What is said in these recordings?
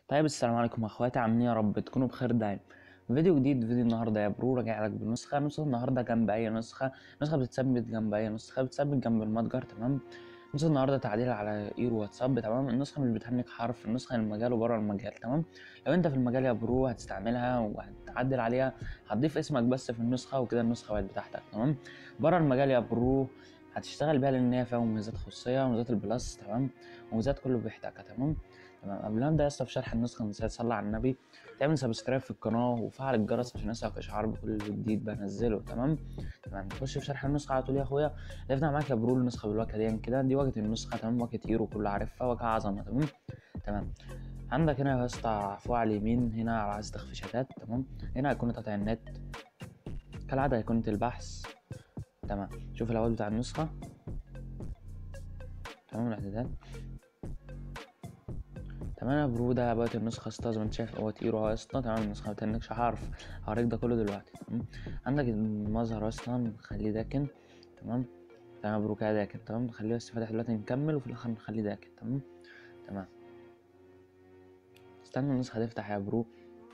طيب السلام عليكم يا اخواتي عاملين إيه يا رب تكونوا بخير دايما فيديو جديد فيديو النهارده يا برو راجع لك بنسخه نسخه النهارده جنب اي نسخه نسخه بتثبت جنب اي نسخه بتثبت جنب المتجر تمام نسخه النهارده تعديل على ايرو واتساب تمام النسخه مش بتهنك حرف النسخه المجال وبره المجال تمام لو انت في المجال يا برو هتستعملها وهتعدل عليها هتضيف اسمك بس في النسخه وكده النسخه بقت بتاعتك تمام بره المجال يا برو هتشتغل بيها لان هي فيها مميزات خصوصيه ومميزات البلس تمام ومميزات كله بيحتاجها تمام تمام قبل ما ابدا يا اسطى في شرح النسخه نسيت صلى على النبي تعمل سبسكرايب في القناه وفعل الجرس عشان يوصلك اشعار بكل جديد بنزله تمام تمام نخش في شرح النسخه على طول يا اخويا هنفتح معاك يا برو النسخه بالواجهه دي كده دي واجهه النسخه تمام واجهه ايرو كله عارفها واجهه عظمه تمام تمام عندك هنا يا اسطى فوق على اليمين هنا على عايز تخفي شتات تمام هنا ايقونه قطع النت كالعاده ايقونه البحث تمام شوف الاول بتاع النسخه تمام الاعدادات تمام يا برو ده بقت النسخة اسطى زي ما انت شايف هو تيرو اهو اسطى تمام النسخة متنكش حرف هوريك ده كله دلوقتي تمام عندك المظهر اصلا نخليه داكن تمام تمام يا برو كده داكن تمام نخليه بس فاتح دلوقتي نكمل وفي الاخر نخليه داكن تمام تمام استنى النسخة تفتح يا برو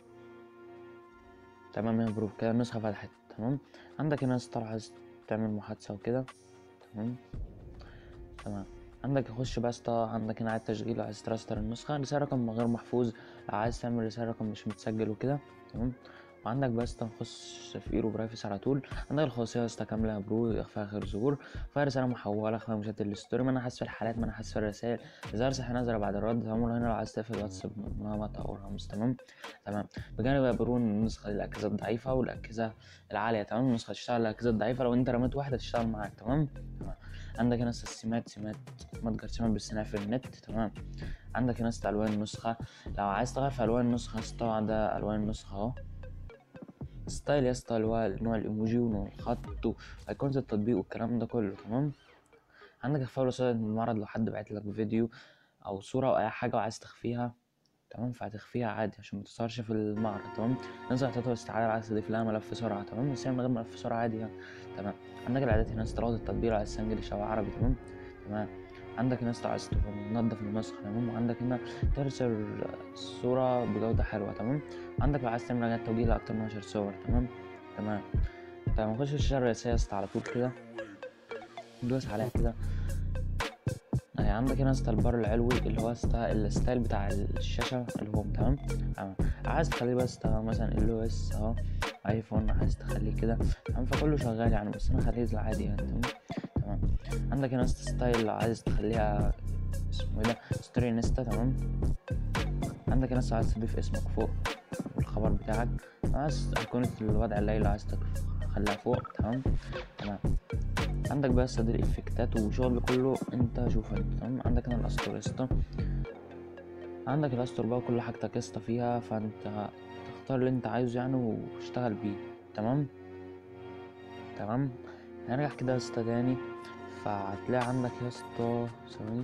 تمام يا برو كده النسخة فتحت تمام عندك هنا اسطى عايز تعمل محادثة وكده تمام تمام عندك يخش بقى اسطى عندك هنا عايز تشغيل عايز تراستر النسخة رسالة رقم غير محفوظ لو عايز تعمل رسالة رقم مش متسجل وكده تمام وعندك بقى اسطى نخش في ايرو برايفس على طول عندك الخاصية اسطى كاملة يا برو اخفاء غير ظهور فيها رسالة محولة اخفاء مشتت الستوري منحس في الحالات منحس في الرسائل اذا ارسل نازلة بعد الرد تمام هنا لو عايز تقفل واتساب نمط او رمز تمام تمام بجانب يا برو النسخة للأجهزة الضعيفة والأجهزة العالية تمام النسخة تشتغل على الأجهزة الضعيفة لو انت رميت واحدة تشتغل معاك تمام تمام عندك هنا السمات سمات متجر سمات بالصناعة في النت تمام عندك هنا ألوان النسخة لو عايز تغير في ألوان النسخة اسطى ده ألوان النسخة أهو ستايل يا اسطى اللي هو نوع الإيموجي ونوع الخط وأيقونة التطبيق والكلام ده كله تمام عندك إخفاء رسالة من المعرض لو حد بعت لك فيديو أو صورة أو أي حاجة وعايز تخفيها تمام فهتخفيها عادي عشان متظهرش في المعرض تمام نزل اعطيتها استعارة عايز تضيف لها ملف سرعة تمام بس هي من غير ملف سرعة عادي يعني تمام عندك الإعدادات هنا استيراد التطبيق عايز تسجل شبه عربي تمام تمام عندك هنا عايز تنضف النسخ تمام وعندك هنا ترسل الصورة بجودة حلوة تمام عندك لو عايز تعمل رجعة توجيه لأكتر من عشر صور تمام تمام تمام نخش في الشاشة الرئيسية على طول كده ندوس عليها كده يعني عندك هنا البار العلوي اللي هو الستايل بتاع الشاشة الهوم تمام تمام عايز تخليه بس تمام مثلا ال او اس اهو ايفون عايز تخليه كده تمام فكله شغال يعني بس انا خليه العادي يعني تمام تمام عندك هنا ستايل لو عايز تخليها اسمه ايه ده ستوري انستا تمام عندك هنا عايز تضيف اسمك فوق الخبر بتاعك عايز ايقونة الوضع الليلي عايز تخليها فوق تمام تمام عندك بقى صدر افكتات وشغل كله انت شوف انت تمام عندك هنا الاسطور اسطى عندك الاسطور بقى كل حاجتك اسطى فيها فانت تختار اللي انت عايزه يعني واشتغل بيه تمام تمام هنرجع كده يا اسطى تاني فهتلاقي عندك يا اسطى ثواني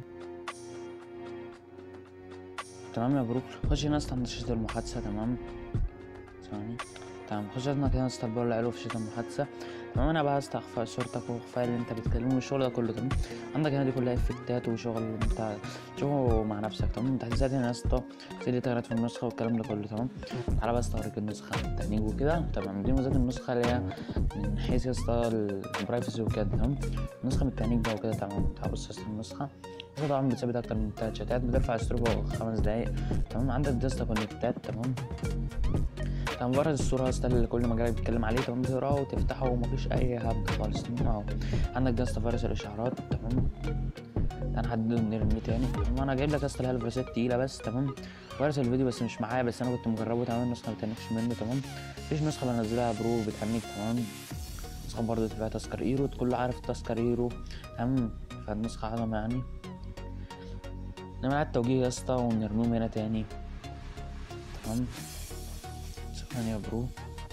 تمام يا برو خش هنا اسطى عند شاشة المحادثة تمام ثواني تمام خش هنا كده اسطى البار العلو في شاشة المحادثة تمام انا بقى استخفاء صورتك واخفاء اللي انت بتكلمه والشغل ده كله تمام عندك هنا دي كلها افكتات وشغل انت شغل مع نفسك تمام تحديثات هنا يا اسطى سيدي تغييرات في النسخه والكلام ده كله تمام تعالى بقى استوريك النسخه التهنيج وكده تمام دي ميزات النسخه اللي هي من حيث يا اسطى البرايفسي وكده تمام النسخه من التهنيج بقى وكده تمام تعال بص يا النسخه طبعا بتثبت اكتر من تلات شتات بترفع الستروب خمس دقايق تمام عندك ديستا كونكتات تمام تمام مجرد الصورة ستايل اللي كل مجال بيتكلم عليه تمام بتقراه وتفتحه ومفيش أي هبد خالص تمام أهو عندك داستا فيروس الإشعارات تمام هنحدد نرميه تاني تمام أنا جايب لك يا اسطى اللي هي الفيروسات التقيلة بس تمام فيروس الفيديو بس مش معايا بس أنا كنت مجربه تمام النسخة متهنكش منه تمام مفيش نسخة بنزلها برو بتهنيك تمام نسخة برضه تبقى تذكر ايرو كله عارف تذكر ايرو تمام فالنسخة عظمة يعني نعمل التوجيه يا اسطى ونرميهم هنا تاني تمام ثانية يا برو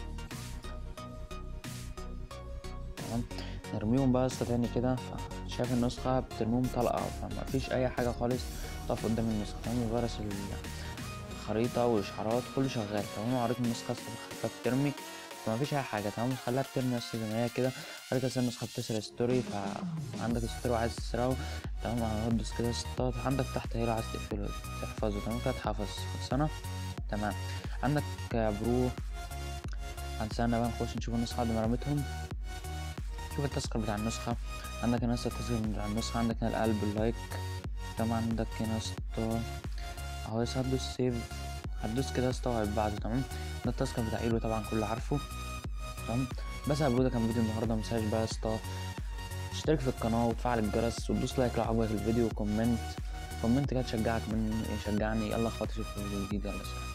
تمام نرميهم بقى اسطى تاني كده فشايف النسخة بترميهم طلقة فما فيش أي حاجة خالص تقف قدام النسخة تمام فيروس الخريطة والإشعارات كله شغال تمام وريت النسخة اسطى بترمي فما فيش أي حاجة تمام خليها بترمي بس زي ما هي كده بعد كده النسخة بتسرق ستوري فعندك ستوري وعايز تسرقه تمام هتدوس كده ستارت عندك تحت هنا عايز تقفله تحفظه تمام كده اتحفظ خلصانة تمام عندك برو هنستنى بقى نخش نشوف النسخة بعد ما رميتهم شوف التذكر بتاع النسخة عندك هنا التذكر بتاع النسخة عندك هنا القلب اللايك تمام عندك هنا اسطى اهو بس هتدوس سيف هتدوس كده اسطى وهيتبعته تمام ده التذكر بتاع ايلو طبعا كله عارفه تمام بس يا برو ده كان فيديو النهارده متنساش بقى يا اسطى اشترك في القناة وتفعل الجرس وتدوس لايك لو عجبك الفيديو وكومنت كومنت كده تشجعك من يشجعني يلا اخواتي اشوفكم في فيديو جديد يلا سلام